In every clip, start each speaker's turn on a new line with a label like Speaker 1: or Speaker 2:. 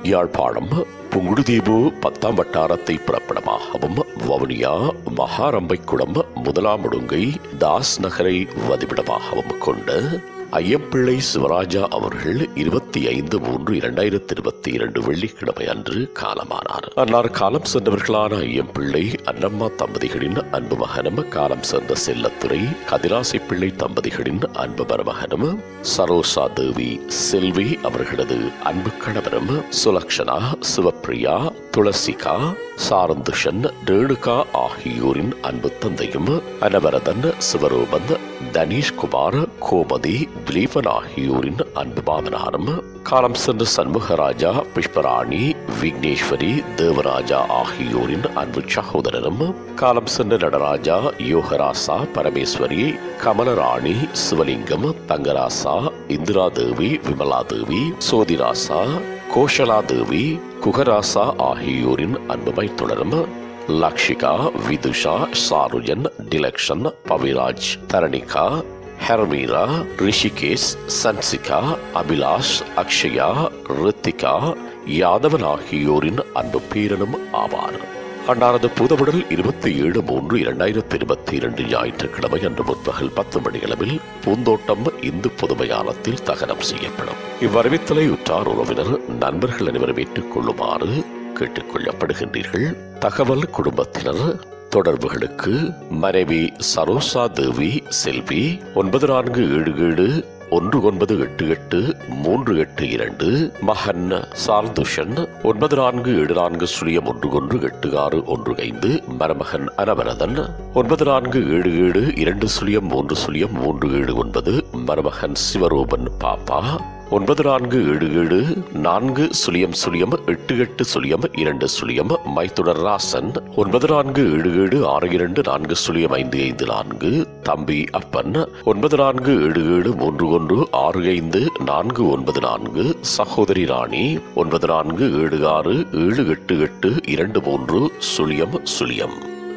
Speaker 1: யாழ்ப்பாணம் புங்குடுதீவு பத்தாம் வட்டாரத்தை புறப்படமாகவும் வவுனியா மகாரம்பைக்குளம் முதலாம் ஒடுங்கை தாஸ் நகரை வதிவிடமாகவும் கொண்டு ஐயம்பிள்ளை சிவராஜா அவர்கள் இருபத்தி ஐந்து மூன்று இரண்டாயிரத்தி இருபத்தி இரண்டு வெள்ளிக்கிழமை அன்று காலமானார் அன்னார் காலம் சென்றவர்களான ஐயம்பிள்ளை அன்னம்மா தம்பதிகளின் அன்பு மகனும் காலம் சென்ற செல்லத்துறை கதிராசி பிள்ளை தம்பதிகளின் அன்பு மருமகனும் சரோசா தேவி செல்வி அவர்களது அன்பு கணவரும் சுலக்ஷனா சிவப்பிரியா துளசிகா சாரந்துஷன் ரேணுகா ஆகியோரின் அன்பு தந்தையும் அனவரதன் சிவரூபன் தனீஷ்குமார் கோமதி திலீபன் ஆகியோரின் அன்பு மாமனாரும் காலம் சென்ற சண்முகராஜா புஷ்பராணி விக்னேஸ்வரி தேவராஜா ஆகியோரின் அன்பு சகோதரரும் காலம் சென்ற நடராஜா யோகராசா பரமேஸ்வரி கமலராணி சிவலிங்கம் தங்கராசா இந்திரா தேவி விமலா தேவி சோதிராசா கோஷலா தேவி குகராசா ஆகியோரின் அன்புமை தொடரும் லக்ஷிகா விதுஷா சாருஜன் டிலக்ஷன் பவிராஜ் தரணிகா ஹெர்மீரா ரிஷிகேஷ் சன்சிகா அபிலாஷ் அக்ஷயா ரித்திகா யாதவன் ஆகியோரின் அன்பு பேரனும் ஆவார் அன்னாரது புதவுடல் இருபத்தி ஏழு மூன்று இரண்டாயிரத்தி இருபத்தி இரண்டு ஞாயிற்றுக்கிழமை அன்று முற்பகல் பத்து மணியளவில் பூந்தோட்டம் இந்து புதுமையானத்தில் தகனம் செய்யப்படும் இவ்வறிவித்தலை உற்றார் உறவினர் நண்பர்கள் அனைவரும் ஏற்றுக் கொள்ளுமாறு கேட்டுக் கொள்ளப்படுகின்றீர்கள் தகவல் குடும்பத்தினர் தொடர்புகளுக்கு மனைவி சரோசா தேவி செல்வி ஒன்பது நான்கு ஏழு ஏழு ஒன்று ஒன்பது எட்டு எட்டு மூன்று எட்டு இரண்டு மகன் சார்துஷன் ஒன்பது நான்கு ஏழு நான்கு சுழியம் ஒன்று ஒன்று எட்டு ஆறு ஒன்று ஐந்து மருமகன் அனவரதன் ஒன்பது நான்கு ஏழு ஏழு இரண்டு சுழியம் மூன்று சுழியம் மூன்று ஏழு ஒன்பது மருமகன் சிவரூபன் பாப்பா ஒன்பது நான்கு ஏழு ஏழு நான்கு சுழியம் சுழியம் எட்டு எட்டு சுழியம் இரண்டு சுழியம் மைத்துடர் ராசன் ஒன்பது நான்கு ஏழு ஏழு ஆறு இரண்டு நான்கு சுழியம் ஐந்து ஐந்து நான்கு தம்பி அப்பன் ஒன்பது நான்கு ஏழு ஏழு மூன்று ஒன்று ஆறு ஐந்து நான்கு ஒன்பது நான்கு சகோதரி ராணி ஒன்பது நான்கு ஏழு ஆறு ஏழு எட்டு எட்டு இரண்டு மூன்று சுழியம் சுழியம்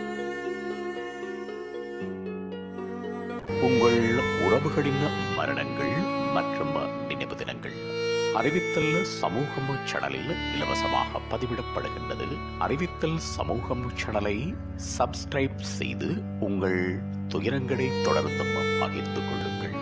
Speaker 1: உங்கள் உறவுகளின் மரணங்கள் மற்றும் நினைவு தினங்கள் அறிவித்தல் சமூகம் சேனலில் இலவசமாக பதிவிடப்படுகின்றது அறிவித்தல் சமூகம் சேனலை சப்ஸ்கிரைப் செய்து உங்கள் துயரங்களை தொடர்ந்தும் பகிர்ந்து கொள்ளுங்கள்